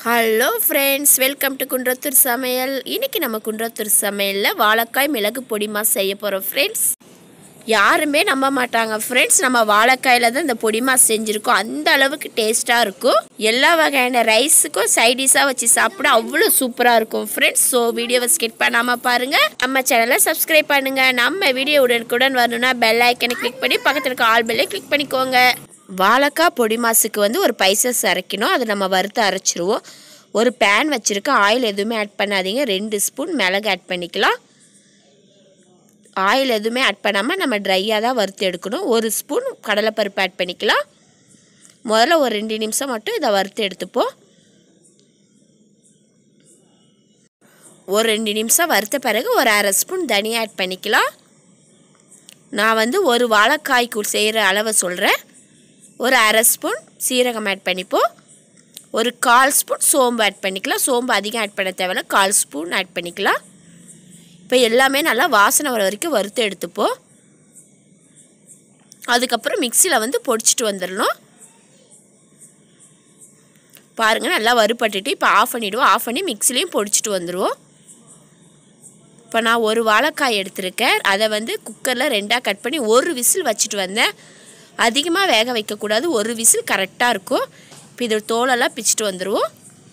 hello friends welcome to Kundrathur Samayal இன்னைக்கு நம்ம குன்றத்தூர் சமையலில் வாழைக்காய் மிளகு பொடிமா செய்ய போகிறோம் ஃப்ரெண்ட்ஸ் யாருமே நம்ப மாட்டாங்க ஃப்ரெண்ட்ஸ் நம்ம வாழைக்காயில் தான் இந்த பொடிமா செஞ்சுருக்கோம் அந்த அளவுக்கு டேஸ்ட்டாக இருக்கும் எல்லா வகையான ரைஸுக்கும் சைடிஷாக வச்சு சாப்பிட அவ்வளோ சூப்பராக இருக்கும் ஃப்ரெண்ட்ஸ் ஸோ வீடியோவை ஸ்கிப் பண்ணாமல் பாருங்கள் நம்ம சேனலை சப்ஸ்கிரைப் பண்ணுங்கள் நம்ம வீடியோ உடனுக்குடன் வரணும்னா பெல் ஐக்கனை கிளிக் பண்ணி பக்கத்தில் இருக்க ஆல் பெல்லை கிளிக் பண்ணிக்கோங்க வாழைக்காய் பொடி மாசுக்கு வந்து ஒரு பைசஸ் அரைக்கணும் அதை நம்ம வறுத்து அரைச்சிருவோம் ஒரு பேன் வச்சுருக்கேன் ஆயில் எதுவுமே ஆட் பண்ணாதீங்க ரெண்டு ஸ்பூன் மிளகு ஆட் பண்ணிக்கலாம் ஆயில் எதுவுமே ஆட் பண்ணாமல் நம்ம ட்ரையாக தான் வறுத்து எடுக்கணும் ஒரு ஸ்பூன் கடலைப்பருப்பு ஆட் பண்ணிக்கலாம் முதல்ல ஒரு ரெண்டு நிமிஷம் மட்டும் இதை வறுத்து எடுத்துப்போம் ஒரு ரெண்டு நிமிஷம் வறுத்த பிறகு ஒரு அரை ஸ்பூன் தனியாக ஆட் பண்ணிக்கலாம் நான் வந்து ஒரு வாழைக்காய்க்கு செய்கிற அளவை சொல்கிறேன் ஒரு அரை ஸ்பூன் சீரகம் ஆட் பண்ணிப்போம் ஒரு கால் ஸ்பூன் சோம்பு ஆட் பண்ணிக்கலாம் சோம்பு அதிகம் ஆட் பண்ண தேவையில்ல கால் ஸ்பூன் ஆட் பண்ணிக்கலாம் இப்போ எல்லாமே நல்லா வாசனை வர வரைக்கும் வறுத்து எடுத்துப்போம் அதுக்கப்புறம் மிக்சியில் வந்து பொடிச்சிட்டு வந்துடணும் பாருங்கள் நல்லா வறுபட்டுட்டு இப்போ ஆஃப் பண்ணிவிடுவோம் ஆஃப் பண்ணி மிக்சிலையும் பொடிச்சிட்டு வந்துடுவோம் இப்போ நான் ஒரு வாழைக்காய் எடுத்திருக்கேன் அதை வந்து குக்கரில் ரெண்டாக கட் பண்ணி ஒரு விசில் வச்சுட்டு வந்தேன் அதிகமாக வேக வைக்கக்கூடாது ஒரு விசில் கரெக்டாக இருக்கும் இப்போ இது தோலெல்லாம் பிச்சுட்டு வந்துடுவோம்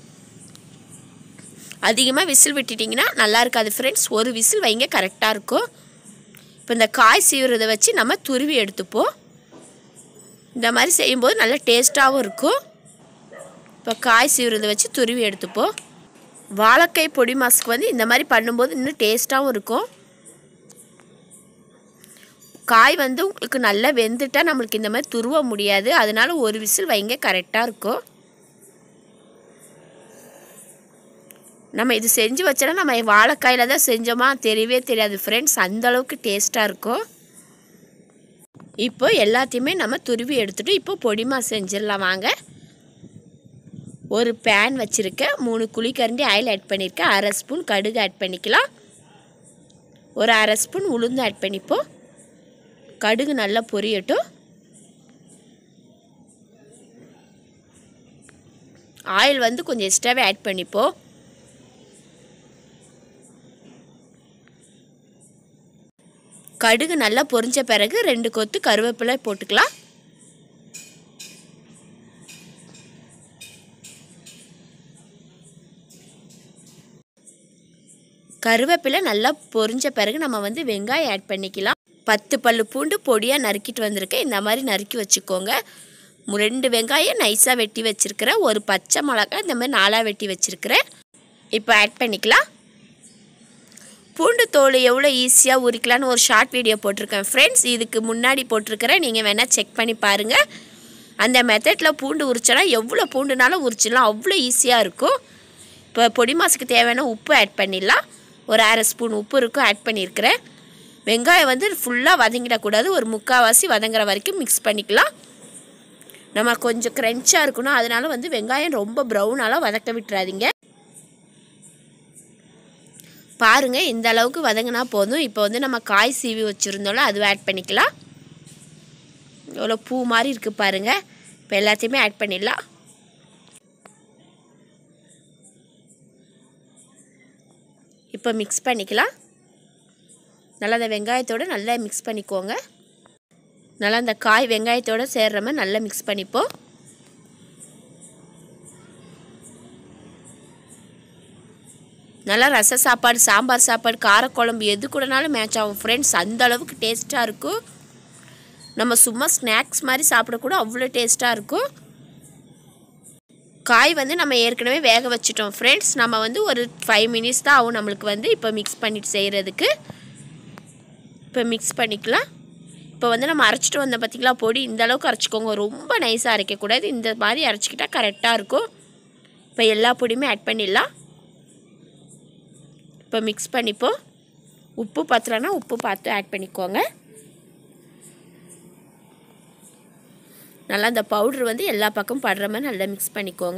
அதிகமாக விசில் விட்டுட்டிங்கன்னா நல்லா இருக்காது ஃப்ரெண்ட்ஸ் ஒரு விசில் வைங்க கரெக்டாக இருக்கும் இப்போ இந்த காய் சீவுறதை வச்சு நம்ம துருவி எடுத்துப்போம் இந்த மாதிரி செய்யும்போது நல்லா டேஸ்ட்டாகவும் இருக்கும் இப்போ காய் சீவுறதை வச்சு துருவி எடுத்துப்போம் வாழைக்காய் பொடி மாஸ்க்கு வந்து இந்த மாதிரி பண்ணும்போது இன்னும் டேஸ்ட்டாகவும் இருக்கும் காய் வந்து உங்களுக்கு நல்லா வெந்துட்டால் நம்மளுக்கு இந்த மாதிரி துருவ முடியாது அதனால ஒரு விசில் வைங்க கரெக்டாக இருக்கும் நம்ம இது செஞ்சு வச்சோன்னா நம்ம வாழைக்காயில் தான் செஞ்சோமா தெரியவே தெரியாது ஃப்ரெண்ட்ஸ் அந்த அளவுக்கு டேஸ்ட்டாக இருக்கும் இப்போ எல்லாத்தையுமே நம்ம துருவி எடுத்துகிட்டு இப்போ பொடிமா செஞ்சிடலாம் வாங்க ஒரு பேன் வச்சுருக்கேன் மூணு குழிக்கரண்டி ஆயில் ஆட் பண்ணியிருக்கேன் அரை ஸ்பூன் கடுகு ஆட் பண்ணிக்கலாம் ஒரு அரை ஸ்பூன் உளுந்து ஆட் பண்ணிப்போம் கடுகு நல்லா பொரியட்டும் ஆயில் வந்து கொஞ்சம் எக்ஸ்ட்ராவே ஆட் பண்ணிப்போம் கடுகு நல்லா பொரிஞ்ச பிறகு ரெண்டு கொத்து கருவேப்பிலை போட்டுக்கலாம் கருவேப்பிலை நல்லா பொரிஞ்ச பிறகு நம்ம வந்து வெங்காயம் ஆட் பண்ணிக்கலாம் பத்து பல்லு பூண்டு பொடியாக நறுக்கிட்டு வந்திருக்கேன் இந்த மாதிரி நறுக்கி வச்சுக்கோங்க மு- ரெண்டு வெங்காயம் நைஸாக வெட்டி வச்சுருக்கிறேன் ஒரு பச்சை மிளகாய் இந்த மாதிரி நாலாக வெட்டி வச்சுருக்கிறேன் இப்போ ஆட் பண்ணிக்கலாம் பூண்டு தோல் எவ்வளோ ஈஸியாக உரிக்கலான்னு ஒரு ஷார்ட் வீடியோ போட்டிருக்கேன் ஃப்ரெண்ட்ஸ் இதுக்கு முன்னாடி போட்டிருக்கிறேன் நீங்கள் வேணால் செக் பண்ணி பாருங்கள் அந்த மெத்தடில் பூண்டு உரிச்சோன்னா எவ்வளோ பூண்டுனாலும் உரிச்சிடலாம் அவ்வளோ ஈஸியாக இருக்கும் இப்போ பொடி மாசுக்கு தேவையான உப்பு ஆட் பண்ணிடலாம் ஒரு அரை ஸ்பூன் உப்பு இருக்கும் ஆட் பண்ணியிருக்கிறேன் வெங்காயம் வந்து ஃபுல்லாக வதங்கிடக்கூடாது ஒரு முக்கால்வாசி வதங்குற வரைக்கும் மிக்ஸ் பண்ணிக்கலாம் நம்ம கொஞ்சம் க்ரன்ச்சாக இருக்கணும் அதனால வந்து வெங்காயம் ரொம்ப ப்ரௌனாலாம் வதக்க விட்டுறாதீங்க பாருங்க இந்த அளவுக்கு வதங்கினா போதும் இப்போ வந்து நம்ம காய் சீவி வச்சுருந்தோம்ல அதுவும் ஆட் பண்ணிக்கலாம் எவ்வளோ பூ மாதிரி இருக்குது பாருங்க இப்போ எல்லாத்தையுமே ஆட் பண்ணிடலாம் இப்போ மிக்ஸ் பண்ணிக்கலாம் நல்லா அந்த வெங்காயத்தோடு நல்லா மிக்ஸ் பண்ணிக்கோங்க நல்லா அந்த காய் வெங்காயத்தோடு சேர்ற மாதிரி நல்லா மிக்ஸ் பண்ணிப்போம் நல்லா ரச சாப்பாடு சாம்பார் சாப்பாடு காரக்குழம்பு எது கூடனாலும் மேட்ச் ஆகும் ஃப்ரெண்ட்ஸ் அந்த அளவுக்கு டேஸ்ட்டாக இருக்கும் நம்ம சும்மா ஸ்நாக்ஸ் மாதிரி சாப்பிடக்கூட அவ்வளோ டேஸ்ட்டாக இருக்கும் காய் வந்து நம்ம ஏற்கனவே வேக வச்சுட்டோம் ஃப்ரெண்ட்ஸ் நம்ம வந்து ஒரு ஃபைவ் மினிட்ஸ் தான் ஆகும் நம்மளுக்கு வந்து இப்போ மிக்ஸ் பண்ணிட்டு செய்கிறதுக்கு இப்போ மிக்ஸ் பண்ணிக்கலாம் இப்போ வந்து நம்ம அரைச்சிட்டு வந்த பார்த்திங்களா பொடி இந்த அளவுக்கு அரைச்சிக்கோங்க ரொம்ப நைஸாக அரைக்கக்கூடாது இந்த மாதிரி அரைச்சிக்கிட்டால் கரெக்டாக இருக்கும் இப்போ எல்லா பொடியுமே ஆட் பண்ணிடலாம் இப்போ மிக்ஸ் பண்ணிப்போம் உப்பு பத்தலைன்னா உப்பு பார்த்து ஆட் பண்ணிக்கோங்க நல்லா அந்த பவுட்ரு வந்து எல்லா பக்கம் படுற மாதிரி நல்லா மிக்ஸ் பண்ணிக்கோங்க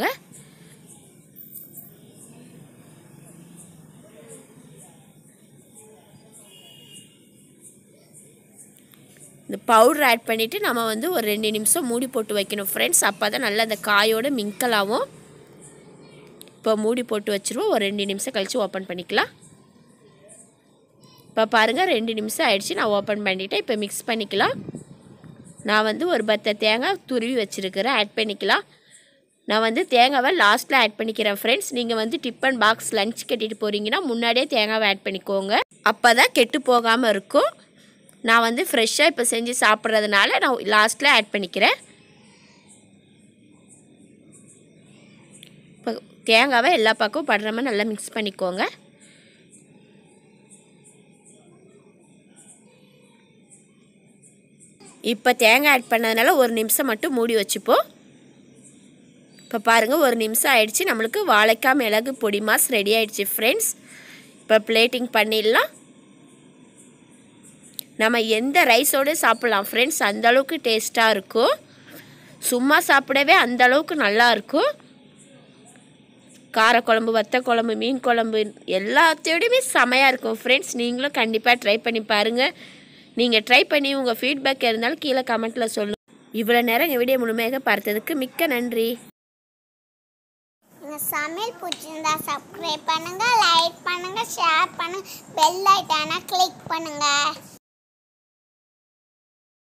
இந்த பவுடர் ஆட் பண்ணிவிட்டு நம்ம வந்து ஒரு ரெண்டு நிமிஷம் மூடி போட்டு வைக்கணும் ஃப்ரெண்ட்ஸ் அப்போ தான் நல்லா அந்த காயோட மிங்கலாகும் இப்போ மூடி போட்டு வச்சுருவோம் ஒரு ரெண்டு நிமிஷம் கழித்து ஓப்பன் பண்ணிக்கலாம் இப்போ பாருங்கள் ரெண்டு நிமிஷம் ஆயிடுச்சு நான் ஓப்பன் பண்ணிவிட்டேன் இப்போ மிக்ஸ் பண்ணிக்கலாம் நான் வந்து ஒரு பத்தை தேங்காய் துருவி வச்சுருக்கிறேன் ஆட் பண்ணிக்கலாம் நான் வந்து தேங்காவை லாஸ்ட்டில் ஆட் பண்ணிக்கிறேன் ஃப்ரெண்ட்ஸ் நீங்கள் வந்து டிஃபன் பாக்ஸ் லஞ்ச் கட்டிட்டு போகிறீங்கன்னா முன்னாடியே தேங்காவை ஆட் பண்ணிக்கோங்க அப்போ தான் கெட்டு போகாமல் இருக்கும் நான் வந்து ஃப்ரெஷ்ஷாக இப்போ செஞ்சு சாப்பிட்றதுனால நான் லாஸ்ட்டில் ஆட் பண்ணிக்கிறேன் இப்போ தேங்காவை எல்லா பக்கமும் படுற மாதிரி நல்லா மிக்ஸ் பண்ணிக்கோங்க இப்போ தேங்காய் ஆட் பண்ணதுனால ஒரு நிமிஷம் மட்டும் மூடி வச்சுப்போம் இப்போ பாருங்கள் ஒரு நிமிஷம் ஆயிடுச்சு நம்மளுக்கு வாழைக்காய் மிளகு பொடி மாஸ் ரெடி ஆயிடுச்சு ஃப்ரெண்ட்ஸ் இப்போ பிளேட்டிங் பண்ணிடலாம் நம்ம எந்த ரைஸோடு சாப்பிட்லாம் ஃப்ரெண்ட்ஸ் அந்த அளவுக்கு டேஸ்ட்டாக இருக்கும் சும்மா சாப்பிடவே அந்த அளவுக்கு நல்லா இருக்கும் காரக்குழம்பு வத்த குழம்பு மீன் குழம்பு எல்லாத்தையோடையுமே செமையாக இருக்கும் ஃப்ரெண்ட்ஸ் நீங்களும் கண்டிப்பாக ட்ரை பண்ணி பாருங்கள் நீங்கள் ட்ரை பண்ணி உங்கள் ஃபீட்பேக் இருந்தாலும் கீழே கமெண்ட்டில் சொல்லுங்கள் இவ்வளோ நேரம் எங்கள் வீடியோ முழுமையாக பார்த்ததுக்கு மிக்க நன்றி எங்கள் சமையல் பிடிச்சிருந்தா சப்ஸ்கிரைப் பண்ணுங்க லைக் பண்ணுங்க ஷேர் பண்ணுங்க பெல் ஐட்டானை கிளிக் பண்ணுங்க